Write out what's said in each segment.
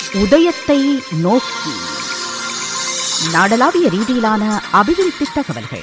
உதயத்தை நோக்கி நாடளாவிய ரீதியிலான அபிவிருத்தி தகவல்கள்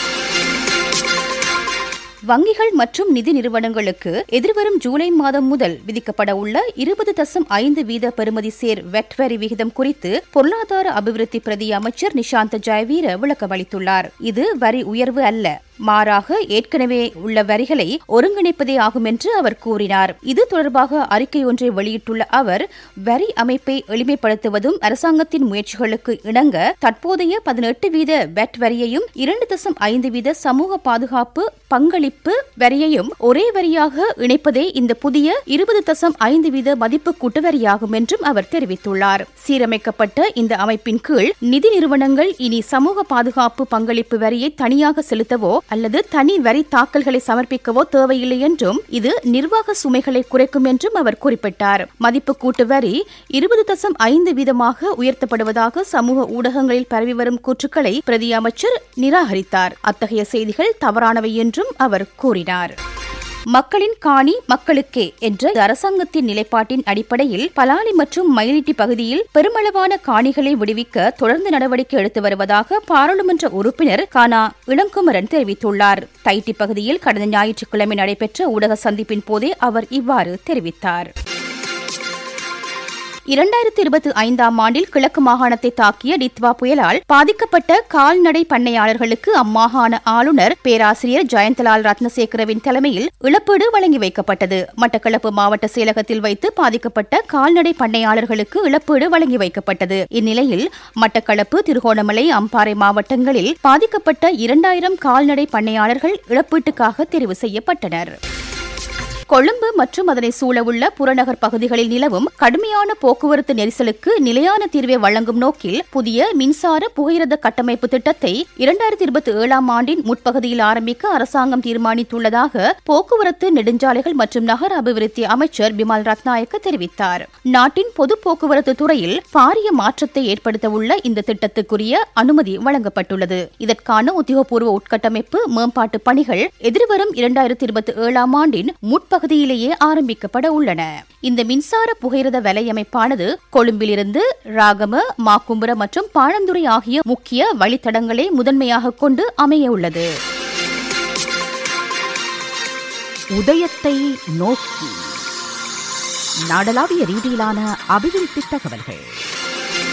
வங்கிகள் மற்றும் நிதி நிறுவனங்களுக்கு எதிர்வரும் ஜூலை மாதம் முதல் விதிக்கப்பட உள்ள இருபது தசம் ஐந்து வீத பெறுமதி சேர் வெட் வரி விகிதம் குறித்து பொருளாதார அபிவிருத்தி பிரதி அமைச்சர் நிஷாந்த் ஜெயவீர விளக்கமளித்துள்ளார் இது வரி உயர்வு அல்ல மாறாக ஏற்கனவே உள்ள வரிகளை ஒருங்கிணைப்பதே ஆகும் என்று அவர் கூறினார் இது தொடர்பாக அறிக்கை ஒன்றை வெளியிட்டுள்ள அவர் வரி அமைப்பை எளிமைப்படுத்துவதும் அரசாங்கத்தின் முயற்சிகளுக்கு இணங்க தற்போதைய பதினெட்டு வீத வெட் வரியையும் இரண்டு தசம் ஐந்து வீத சமூக பாதுகாப்பு பங்களிப்பு வரியையும் ஒரே வரியாக இணைப்பதே இந்த புதிய இருபது தசம் ஐந்து வீத மதிப்பு கூட்டு வரியாகும் என்றும் அவர் தெரிவித்துள்ளார் சீரமைக்கப்பட்ட இந்த அமைப்பின் கீழ் நிதி நிறுவனங்கள் இனி சமூக பாதுகாப்பு பங்களிப்பு வரியை தனியாக செலுத்தவோ அல்லது தனி வரி தாக்கல்களை சமர்ப்பிக்கவோ தேவையில்லை என்றும் இது நிர்வாக சுமைகளை குறைக்கும் என்றும் அவர் குறிப்பிட்டார் மதிப்பு கூட்டு வரி இருபது தசம் ஐந்து வீதமாக உயர்த்தப்படுவதாக சமூக ஊடகங்களில் பரவி வரும் கூற்றுக்களை பிரதி அமைச்சர் நிராகரித்தார் அத்தகைய செய்திகள் தவறானவை என்றும் அவர் கூறினார் மக்களின் காணி மக்களுக்கே என்ற அரசாங்கத்தின் நிலைப்பாட்டின் அடிப்படையில் பலாலி மற்றும் மயிலிட்டி பகுதியில் பெருமளவான காணிகளை விடுவிக்க தொடர்ந்து நடவடிக்கை எடுத்து வருவதாக பாராளுமன்ற உறுப்பினர் கானா இளங்குமரன் தெரிவித்துள்ளார் தைட்டி பகுதியில் கடந்த ஞாயிற்றுக்கிழமை நடைபெற்ற ஊடக சந்திப்பின் போதே அவர் இவ்வாறு தெரிவித்தார் இரண்டாயிரத்தி இருபத்தி ஐந்தாம் ஆண்டில் கிழக்கு மாகாணத்தை தாக்கிய டித்வா புயலால் பாதிக்கப்பட்ட கால்நடை பண்ணையாளர்களுக்கு அம்மாகாண ஆளுநர் பேராசிரியர் ஜெயந்தலால் ரத்னசேகரவின் தலைமையில் இழப்பீடு வழங்கி வைக்கப்பட்டது மட்டக்களப்பு மாவட்ட செயலகத்தில் வைத்து பாதிக்கப்பட்ட கால்நடை பண்ணையாளர்களுக்கு இழப்பீடு வழங்கி வைக்கப்பட்டது இந்நிலையில் மட்டக்களப்பு திருகோணமலை அம்பாறை மாவட்டங்களில் பாதிக்கப்பட்ட இரண்டாயிரம் கால்நடை பண்ணையாளர்கள் இழப்பீட்டுக்காக தெரிவு செய்யப்பட்டனர் கொழும்பு மற்றும் அதனை சூழவுள்ள புறநகர் பகுதிகளில் நிலவும் கடுமையான போக்குவரத்து நெரிசலுக்கு நிலையான தீர்வை வழங்கும் நோக்கில் புதிய மின்சார புகையிரத கட்டமைப்பு திட்டத்தை இரண்டாயிரத்தி இருபத்தி ஏழாம் ஆண்டின் முற்பகுதியில் ஆரம்பிக்க அரசாங்கம் தீர்மானித்துள்ளதாக போக்குவரத்து நெடுஞ்சாலைகள் மற்றும் நகர அபிவிருத்தி அமைச்சர் பிமல் ரத்நாயக்க தெரிவித்தார் நாட்டின் பொது போக்குவரத்து துறையில் பாரிய மாற்றத்தை ஏற்படுத்த உள்ள இந்த திட்டத்துக்குரிய அனுமதி வழங்கப்பட்டுள்ளது இதற்கான உத்தியோகபூர்வ உட்கட்டமைப்பு மேம்பாட்டு பணிகள் எதிர்வரும் இரண்டாயிரத்தி இருபத்தி ஏழாம் ஆண்டின் முற்ப பகுதியிலேயே ஆரம்பிக்கப்பட உள்ளன இந்த மின்சார புகையிரத வலையமைப்பானது கொழும்பிலிருந்து ராகம மாக்கும்புர மற்றும் பாழந்துறை ஆகிய முக்கிய வழித்தடங்களை முதன்மையாக கொண்டு அமைய உள்ளது உதயத்தை நோக்கி நாடளாவிய ரீதியிலான அபிவிருத்தி தகவல்கள்